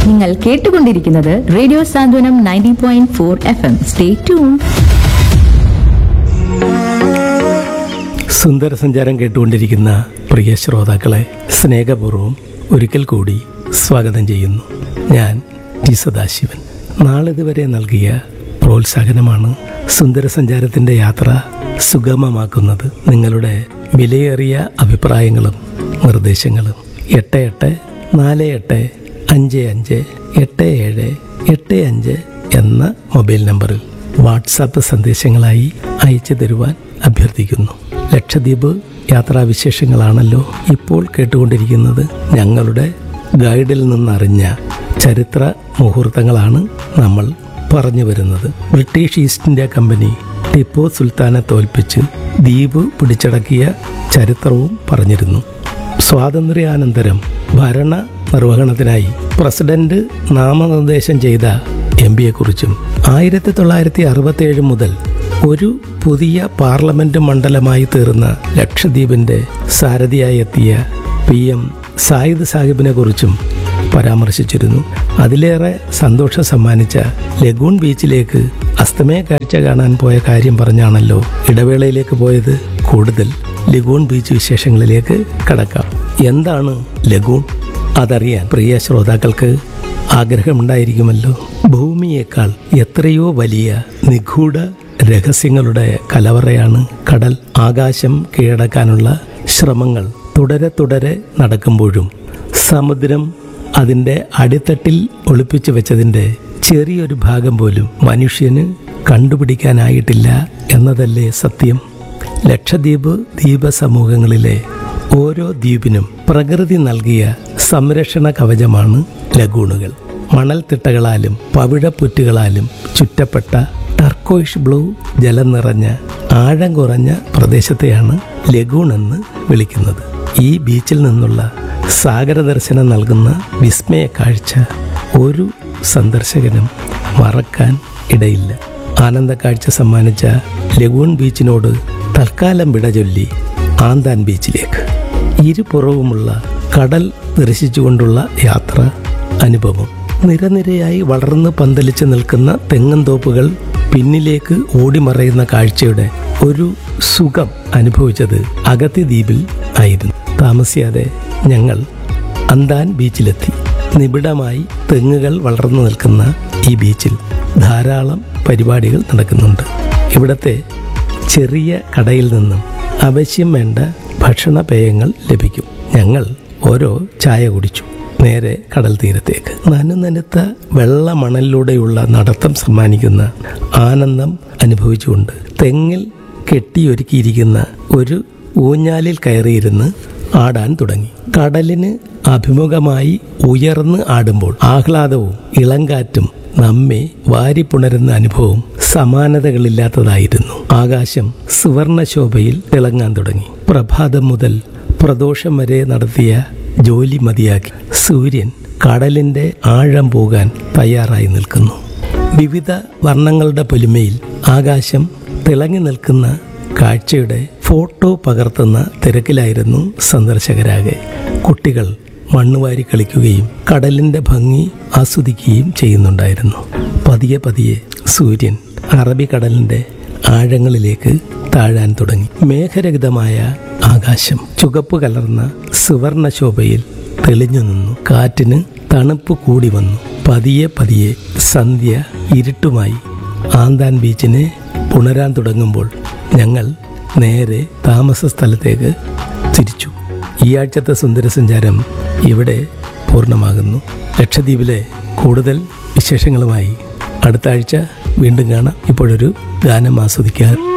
നിങ്ങൾ കേട്ടുകൊണ്ടിരിക്കുന്നത് radio Santhwanam ninety point four F M stay tune സുന്ദര സഞ്ചാരം കേട്ടുകൊണ്ടിരിക്കുന്ന പ്രിയ ശ്രോതാക്കളെ സ്നേഹപൂർവ്വം ഒരിക്കൽ കൂടി സ്വാഗതം ചെയ്യുന്നു ഞാൻ ടി സദാശിവൻ നാളിതുവരെ നൽകിയ പ്രോത്സാഹനമാണ് സുന്ദര സഞ്ചാരത്തിൻ്റെ യാത്ര സുഗമമാക്കുന്നത് നിങ്ങളുടെ വിലയേറിയ അഭിപ്രായങ്ങളും നിർദ്ദേശങ്ങളും എട്ട് എട്ട് നാല് എട്ട് അഞ്ച് അഞ്ച് എട്ട് ഏഴ് എട്ട് അഞ്ച് എന്ന മൊബൈൽ നമ്പറിൽ വാട്സാപ്പ് സന്ദേശങ്ങളായി അയച്ചു തരുവാൻ അഭ്യർത്ഥിക്കുന്നു ലക്ഷദ്വീപ് യാത്രാവിശേഷങ്ങളാണല്ലോ ഇപ്പോൾ കേട്ടുകൊണ്ടിരിക്കുന്നത് ഞങ്ങളുടെ ഗൈഡിൽ നിന്നറിഞ്ഞ ചരിത്ര മുഹൂർത്തങ്ങളാണ് നമ്മൾ പറഞ്ഞു വരുന്നത് British East India company Tippu സുൽത്താനെ തോൽപ്പിച്ച് ദ്വീപ് പിടിച്ചടക്കിയ ചരിത്രവും പറഞ്ഞിരുന്നു സ്വാതന്ത്ര്യാനന്തരം ഭരണ നിർവഹണത്തിനായി പ്രസിഡന്റ് നാമനിർദ്ദേശം ചെയ്ത എം പിയെക്കുറിച്ചും ആയിരത്തി തൊള്ളായിരത്തി അറുപത്തേഴ് മുതൽ ഒരു പുതിയ പാർലമെന്റ് മണ്ഡലമായി തീർന്ന ലക്ഷദ്വീപിന്റെ സാരഥിയായി എത്തിയ പി എം സായിദ് സാഹിബിനെ കുറിച്ചും പരാമർശിച്ചിരുന്നു അതിലേറെ സന്തോഷം സമ്മാനിച്ച ലഗൂൺ ബീച്ചിലേക്ക് അസ്തമയ കാഴ്ച കാണാൻ പോയ കാര്യം പറഞ്ഞാണല്ലോ ഇടവേളയിലേക്ക് പോയത് കൂടുതൽ ലഗൂൺ ബീച്ച് വിശേഷങ്ങളിലേക്ക് കടക്കാം എന്താണ് ലഗൂൺ അതറിയാൻ പ്രിയ ശ്രോതാക്കൾക്ക് ആഗ്രഹമുണ്ടായിരിക്കുമല്ലോ ഭൂമിയേക്കാൾ എത്രയോ വലിയ നിഗൂഢ രഹസ്യങ്ങളുടെ കലവറയാണ് കടൽ ആകാശം കീഴടക്കാനുള്ള ശ്രമങ്ങൾ തുടരെ തുടരെ നടക്കുമ്പോഴും സമുദ്രം അതിൻ്റെ അടിത്തട്ടിൽ ഒളിപ്പിച്ചു വെച്ചതിൻ്റെ ചെറിയൊരു ഭാഗം പോലും മനുഷ്യന് കണ്ടുപിടിക്കാനായിട്ടില്ല എന്നതല്ലേ സത്യം ലക്ഷദ്വീപ് ദ്വീപ സമൂഹങ്ങളിലെ ഓരോ ദ്വീപിനും പ്രകൃതി നൽകിയ സംരക്ഷണ കവചമാണ് ലഗൂണുകൾ മണൽത്തിട്ടകളാലും പവിഴപ്പുറ്റുകളാലും ചുറ്റപ്പെട്ട ടർക്കോയിഷ് ബ്ലൂ ജലം നിറഞ്ഞ ആഴം കുറഞ്ഞ പ്രദേശത്തെയാണ് ലഗൂൺ എന്ന് വിളിക്കുന്നത് ഈ ബീച്ചിൽ നിന്നുള്ള സാഗര ദർശനം നൽകുന്ന വിസ്മയ കാഴ്ച ഒരു സന്ദർശകനും മറക്കാൻ ഇടയില്ല ആനന്ദ കാഴ്ച സമ്മാനിച്ച ലഗൂൺ ബീച്ചിനോട് തൽക്കാലം വിട ചൊല്ലി ആന്താൻ ബീച്ചിലേക്ക് ഇരുപുറവുമുള്ള കടൽ ദർശിച്ചുകൊണ്ടുള്ള യാത്ര അനുഭവം നിരനിരയായി വളർന്ന് പന്തലിച്ച് നിൽക്കുന്ന തെങ്ങന്തോപ്പുകൾ പിന്നിലേക്ക് ഓടിമറയുന്ന കാഴ്ചയുടെ ഒരു സുഖം അനുഭവിച്ചത് അഗത്തി ദ്വീപിൽ ആയിരുന്നു താമസിയാതെ ഞങ്ങൾ അന്താൻ ബീച്ചിലെത്തി നിബിഡമായി തെങ്ങുകൾ വളർന്നു നിൽക്കുന്ന ഈ ബീച്ചിൽ ധാരാളം പരിപാടികൾ നടക്കുന്നുണ്ട് ഇവിടത്തെ ചെറിയ കടയിൽ നിന്നും അവശ്യം വേണ്ട ഭക്ഷണപേയങ്ങൾ ലഭിക്കും ഞങ്ങൾ ഓരോ ചായ കുടിച്ചു നേരെ കടൽ തീരത്തേക്ക് നനുനനുത്ത വെള്ള മണലിലൂടെയുള്ള നടത്തം സമ്മാനിക്കുന്ന ആനന്ദം അനുഭവിച്ചുകൊണ്ട് തെങ്ങിൽ കെട്ടിയൊരുക്കിയിരിക്കുന്ന ഒരു ഊഞ്ഞാലിൽ കയറിയിരുന്ന് ആടാൻ തുടങ്ങി കടലിന് അഭിമുഖമായി ഉയർന്ന് ആടുമ്പോൾ ആഹ്ലാദവും ഇളങ്കാറ്റും നമ്മെ വാരിപ്പുണരുന്ന അനുഭവം സമാനതകളില്ലാത്തതായിരുന്നു ആകാശം സുവർണശോഭയിൽ തിളങ്ങാൻ തുടങ്ങി പ്രഭാതം മുതൽ പ്രദോഷം വരെ നടത്തിയ ജോലി മതിയാക്കി സൂര്യൻ കടലിന്റെ ആഴം പോകാൻ തയ്യാറായി നിൽക്കുന്നു വിവിധ വർണ്ണങ്ങളുടെ പൊലിമയിൽ ആകാശം തിളങ്ങി നിൽക്കുന്ന കാഴ്ചയുടെ ഫോട്ടോ പകർത്തുന്ന തിരക്കിലായിരുന്നു സന്ദർശകരാകെ കുട്ടികൾ മണ്ണുവാരി കളിക്കുകയും കടലിന്റെ ഭംഗി ആസ്വദിക്കുകയും ചെയ്യുന്നുണ്ടായിരുന്നു പതിയെ പതിയെ സൂര്യൻ അറബിക്കടലിന്റെ ആഴങ്ങളിലേക്ക് താഴാൻ തുടങ്ങി മേഘരഹിതമായ ആകാശം ചുവപ്പ് കലർന്ന സുവർണ ശോഭയിൽ തെളിഞ്ഞു നിന്നു കാറ്റിന് തണുപ്പ് കൂടി വന്നു പതിയെ പതിയെ സന്ധ്യ ഇരുട്ടുമായി ആന്താൻ ബീച്ചിനെ പുണരാൻ തുടങ്ങുമ്പോൾ ഞങ്ങൾ നേരെ താമസ സ്ഥലത്തേക്ക് തിരിച്ചു ഈ ആഴ്ചത്തെ സുന്ദരസഞ്ചാരം ഇവിടെ പൂർണ്ണമാകുന്നു ലക്ഷദ്വീപിലെ കൂടുതൽ വിശേഷങ്ങളുമായി അടുത്ത ആഴ്ച വീണ്ടും കാണാം ഇപ്പോഴൊരു ഗാനം ആസ്വദിക്കാൻ